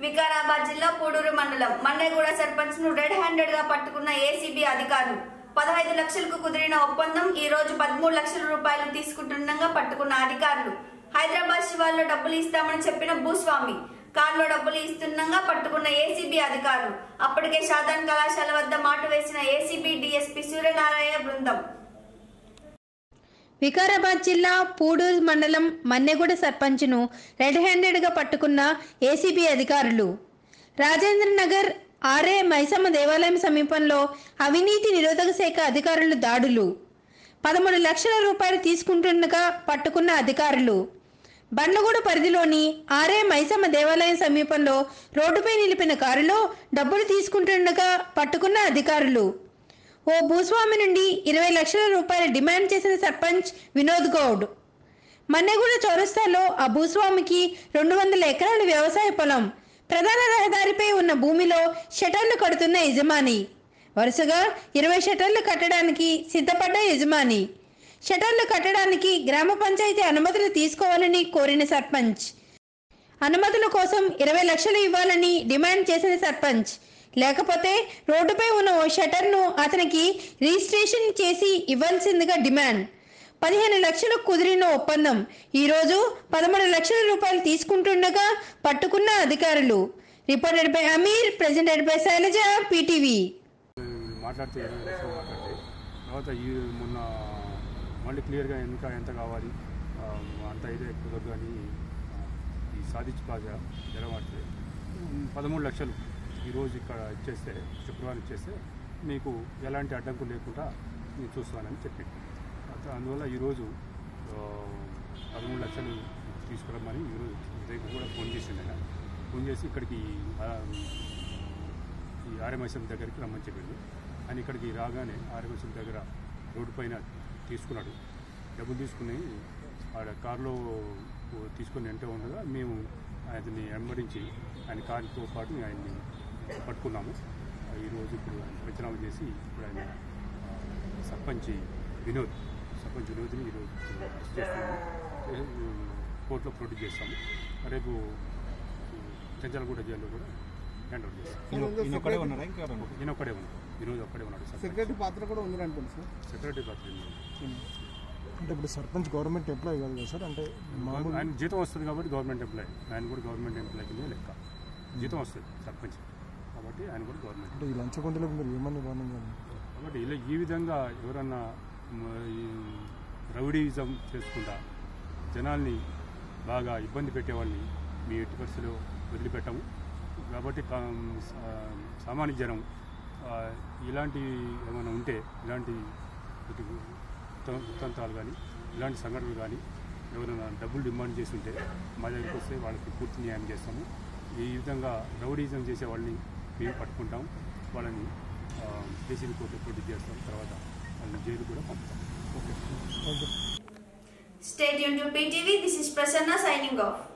వికారాబాద్ జిల్లా పూడూరు మండలం మన్నెగూడ సర్పంచ్ ను రెడ్ హ్యాండెడ్ గా పట్టుకున్న ఏసీబీ అధికారులు పదహైదు లక్షలకు కుదిరిన ఒప్పందం ఈ రోజు పదమూడు లక్షల రూపాయలు తీసుకుంటుండగా పట్టుకున్న అధికారులు హైదరాబాద్ శివార్లో డబ్బులు ఇస్తామని చెప్పిన భూస్వామి కారులో డబ్బులు ఇస్తుండగా పట్టుకున్న ఏసీబీ అధికారులు అప్పటికే శాతాన్ కళాశాల వద్ద మాటు వేసిన ఏసీబీ డీఎస్పీ సూర్యనారాయణ బృందం వికారాబాద్ జిల్లా పూడూరు మండలం మన్నెగూడ సర్పంచ్ను రెడ్ హ్యాండెడ్గా పట్టుకున్న ఏసీబీ అధికారులు రాజేంద్ర నగర్ ఆర్ఏ మైసమ్మ దేవాలయం సమీపంలో అవినీతి నిరోధక శాఖ అధికారులు దాడులు పదమూడు లక్షల రూపాయలు తీసుకుంటుండగా పట్టుకున్న అధికారులు బండ్లగూడ పరిధిలోని ఆర్ఏ మైసమ్మ దేవాలయం సమీపంలో రోడ్డుపై నిలిపిన కారులో డబ్బులు తీసుకుంటుండగా పట్టుకున్న అధికారులు ఓ భూస్వామి నుండి ఇరవై లక్షల రూపాయలు డిమాండ్ చేసిన సర్పంచ్ వినోద్ గౌడ్ మన్నెగూడ చౌరస్తాలో ఆ భూస్వామికి రెండు వందల ఎకరాల వ్యవసాయ పొలం ప్రధాన రహదారిపై ఉన్న భూమిలో షటర్లు కడుతున్న యజమాని వరుసగా ఇరవై షటర్లు కట్టడానికి సిద్ధపడ్డ యజమాని షటర్లు కట్టడానికి గ్రామ పంచాయతీ అనుమతులు తీసుకోవాలని కోరిన సర్పంచ్ అనుమతుల కోసం ఇరవై లక్షలు ఇవ్వాలని డిమాండ్ చేసిన సర్పంచ్ లేకపోతే రోడ్డుపై ఉన్న ఓ షటర్ను అతనికి రిజిస్ట్రేషన్ చేసి ఇవ్వాల్సిందిగా డిమాండ్ పదిహేను లక్షలు కుదిరిన ఒప్పందం ఈరోజు పదమూడు లక్షల రూపాయలు తీసుకుంటుండగా పట్టుకున్న అధికారులు reported by Ameer presented by Sailaja PTV మాట్లాడితే ఇరవై లక్షలు మాట్లాడితే తర్వాత ఈ మొన్న మళ్ళీ క్లియర్గా ఎంత ఎంత కావాలి ఆ, అంత అయితే కుదరదు కానీ ఆ, ఈ సాధించి ప్లాజా జరగబడితే పదమూడు లక్షలు ఈరోజు ఇక్కడ ఇచ్చేస్తే శుక్రవారం ఇచ్చేస్తే మీకు ఎలాంటి అడ్డంకులు లేకుండా నేను చూస్తానని చెప్పింది అత- అందువల్ల ఈరోజు ఆ, పదమూడు లక్షలు తీసుకురమ్మని ఈరోజు రేపు కూడా ఫోన్ చేసింది ఆయన ఫోన్ చేసి ఇక్కడికి ఆ, ఈ ఆర్ఎంఎస్ఎం దగ్గరికి రమ్మని చెప్పిండు ఆయన ఇక్కడికి రాగానే ఆర్ఎంఎస్ఎం దగ్గర రోడ్డు పైన తీసుకున్నాడు డబ్బులు తీసుకుని ఆడ కారులో తీసుకుని వెంట ఉండగా మేము ఆయన్ని వెంబడించి ఆయన కారుతో పాటు ఆయన్ని పట్టుకున్నాము ఈరోజు ఇప్పుడు ఆయన పంచనామా చేసి ఇప్పుడు ఆయన ఆ, సర్పంచ్ వినోద్ సర్పంచ్ వినోద్ని ఈరోజు అరెస్ట్ చేస్తున్నాము ఏ, కోర్టులో ప్రొడ్యూస్ చేస్తాము రేపు చెంచలగూడ జైల్లో కూడా హ్యాండ్ ఓవర్ చేస్తాం ఈయన ఒక్కడే ఉన్నారా ఇంకా ఎవరైనా? ఈయన ఒక్కడే ఉన్నాడు ఈరోజు ఒక్కడే ఉన్నాడు సర్పంచ్. సెక్రటరీ పాత్ర కూడా ఉంది అనుకోండి సార్ సెక్రటరీ పాత్ర ఏం లేదు. అంటే ఇప్పుడు సర్పంచ్ గవర్నమెంట్ ఎంప్లాయ్ కాదు కదా సార్ అంటే మామూలు ఆయన జీతం వస్తుంది కాబట్టి గవర్నమెంట్ ఎంప్లాయ్ ఆయన కూడా గవర్నమెంట్ ఎంప్లాయ్ కింద లెక్క జీతం వస్తుంది సర్పంచ్ కాబట్టి ఆయన కూడా గవర్నమెంట్ అంటే ఈ లంచగొండలకు మీరు ఏమని వార్నింగ్ ఇవ్వాలి? కాబట్టి ఇలా ఈ విధంగా ఎవరన్నా మ, ఈ రౌడీయిజం చేసుకుంటా జనాల్ని బాగా ఇబ్బంది పెట్టేవాళ్ళని మీ ఎట్టి పరిస్థితిలో వదిలిపెట్టము కాబట్టి కా- సా- సామాన్య జనం ఆ, ఇలాంటి ఏమైనా ఉంటే ఇలాంటి ఇటు ఉత్త- ఉత్తంతాలు కానీ ఇలాంటి సంఘటనలు కానీ ఎవరైనా డబ్బులు డిమాండ్ చేసి ఉంటే మా దగ్గరికి వస్తే వాళ్ళకి పూర్తి న్యాయం చేస్తాము ఈ విధంగా రౌడీజం చేసే వాళ్ళని మేము పట్టుకుంటాం వాళ్ళని కేసీబీ కోర్టు ప్రొడ్యూస్ చేస్తాం తర్వాత వాళ్ళని జైలు కూడా పంపుతాం Stay tuned to PTV. This is Prasanna signing off.